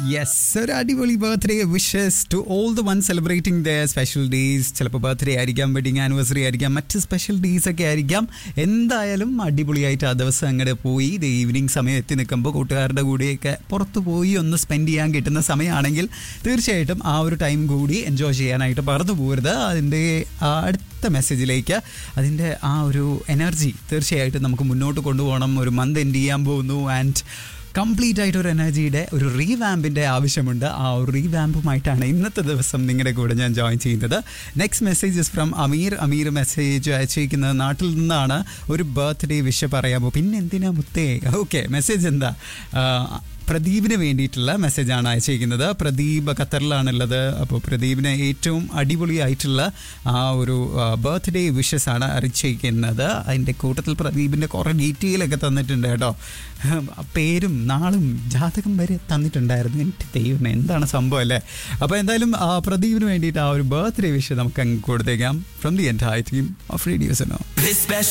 yes ഒരു അടിപൊളി birthday wishes to all the one celebrating the special days ചിലപ്പോൾ birthday ആയിരിക്കാം വെഡിങ് ആനിവേഴ്സറി ആയിരിക്കാം മറ്റ് സ്പെഷ്യൽ ഡേയ്സ് ഒക്കെ ആയിരിക്കാം എന്തായാലും അടിപൊളിയായിട്ട് ആ ദിവസം അങ്ങോട്ട് പോയി ഇത് ഈവനിങ് സമയം എത്തി നിൽക്കുമ്പോൾ കൂട്ടുകാരുടെ കൂടെയൊക്കെ പുറത്ത് പോയി ഒന്ന് സ്പെൻഡ് ചെയ്യാൻ കിട്ടുന്ന സമയമാണെങ്കിൽ തീർച്ചയായിട്ടും ആ ഒരു ടൈം കൂടി എൻജോയ് ചെയ്യാനായിട്ട് പറഞ്ഞു പോകരുത് അതിൻ്റെ ആ അടുത്ത മെസ്സേജിലേക്ക് അതിൻ്റെ ആ ഒരു എനർജി തീർച്ചയായിട്ടും നമുക്ക് മുന്നോട്ട് കൊണ്ടുപോകണം ഒരു മന്ത് എൻഡ് ചെയ്യാൻ പോകുന്നു ആൻഡ് കംപ്ലീറ്റ് ആയിട്ട് ഒരു എനർജിയുടെ ഒരു റീവാമ്പിൻ്റെ ആവശ്യമുണ്ട് ആ ഒരു റീവാമ്പുമായിട്ടാണ് ഇന്നത്തെ ദിവസം നിങ്ങളുടെ കൂടെ ഞാൻ ജോയിൻ ചെയ്യുന്നത് next message is from Ameer Ameer message അയച്ചിരിക്കുന്നത് നാട്ടിൽ നിന്നാണ് ഒരു ബർത്ത്ഡേ വിഷ പറയാമോ പിന്നെ എന്തിനാ മുത്തേ ഓക്കെ മെസ്സേജ് എന്താ ആ, പ്രദീപിന് വേണ്ടിയിട്ടുള്ള മെസ്സേജാണ് അയച്ചിരിക്കുന്നത് പ്രദീപ് ഖത്തറിലാണുള്ളത് അപ്പോൾ പ്രദീപിന് ഏറ്റവും അടിപൊളിയായിട്ടുള്ള ആ ഒരു ബർത്ത്ഡേ വിഷസ് ആണ് അറിയിച്ചിരിക്കുന്നത് അതിൻ്റെ കൂട്ടത്തിൽ പ്രദീപിൻ്റെ കുറേ ഡീറ്റെയിൽ ഒക്കെ തന്നിട്ടുണ്ട് കേട്ടോ പേരും നാളും ജാതകം വരെ തന്നിട്ടുണ്ടായിരുന്നു എൻ്റെ ദൈവം എന്താണ് സംഭവം അല്ലേ അപ്പോൾ എന്തായാലും ആ പ്രദീപിന് വേണ്ടിയിട്ട് ആ ഒരു ബർത്ത്ഡേ വിഷ് നമുക്ക് അങ്ങ് കൊടുത്തേക്കാം from the entire team of റേഡിയോസിനോ This special